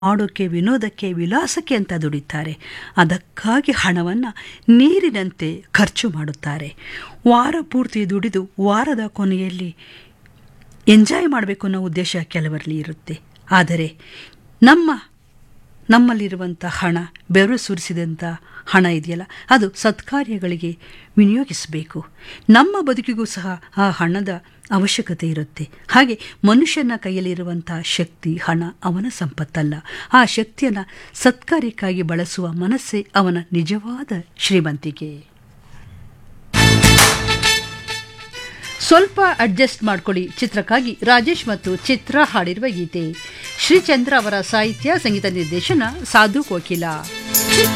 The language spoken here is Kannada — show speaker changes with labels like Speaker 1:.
Speaker 1: ಮಾಡೋಕ್ಕೆ ವಿನೋದಕ್ಕೆ ವಿಲಾಸಕ್ಕೆ ಅಂತ ದುಡಿತಾರೆ ಅದಕ್ಕಾಗಿ ಹಣವನ್ನು ನೀರಿನಂತೆ ಖರ್ಚು ಮಾಡುತ್ತಾರೆ ವಾರ ಪೂರ್ತಿ ದುಡಿದು ವಾರದ ಕೊನೆಯಲ್ಲಿ ಎಂಜಾಯ್ ಮಾಡಬೇಕು ಅನ್ನೋ ಉದ್ದೇಶ ಕೆಲವರಲ್ಲಿ ಇರುತ್ತೆ ಆದರೆ ನಮ್ಮ ನಮ್ಮಲ್ಲಿರುವಂಥ ಹಣ ಬೆವರು ಸುರಿಸಿದಂಥ ಹಣ ಇದೆಯಲ್ಲ ಅದು ಸತ್ಕಾರ್ಯಗಳಿಗೆ ವಿನಿಯೋಗಿಸಬೇಕು ನಮ್ಮ ಬದುಕಿಗೂ ಸಹ ಆ ಹಣದ ಅವಶ್ಯಕತೆ ಇರುತ್ತೆ ಹಾಗೆ ಮನುಷ್ಯನ ಕೈಯಲ್ಲಿರುವಂಥ ಶಕ್ತಿ ಹಣ ಅವನ ಸಂಪತ್ತಲ್ಲ ಆ ಶಕ್ತಿಯನ್ನು ಸತ್ಕಾರ್ಯಕ್ಕಾಗಿ ಬಳಸುವ ಮನಸ್ಸೇ ಅವನ ನಿಜವಾದ ಶ್ರೀಮಂತಿಕೆ ಸ್ವಲ್ಪ ಅಡ್ಜಸ್ಟ್ ಮಾಡ್ಕೊಳ್ಳಿ ಚಿತ್ರಕ್ಕಾಗಿ ರಾಜೇಶ್ ಮತ್ತು ಚಿತ್ರ ಹಾಡಿರುವ ಗೀತೆ ಶ್ರೀಚಂದ್ರ ಅವರ ಸಾಹಿತ್ಯ ಸಂಗೀತ ನಿರ್ದೇಶನ ಸಾಧು ಕೋಕಿಲ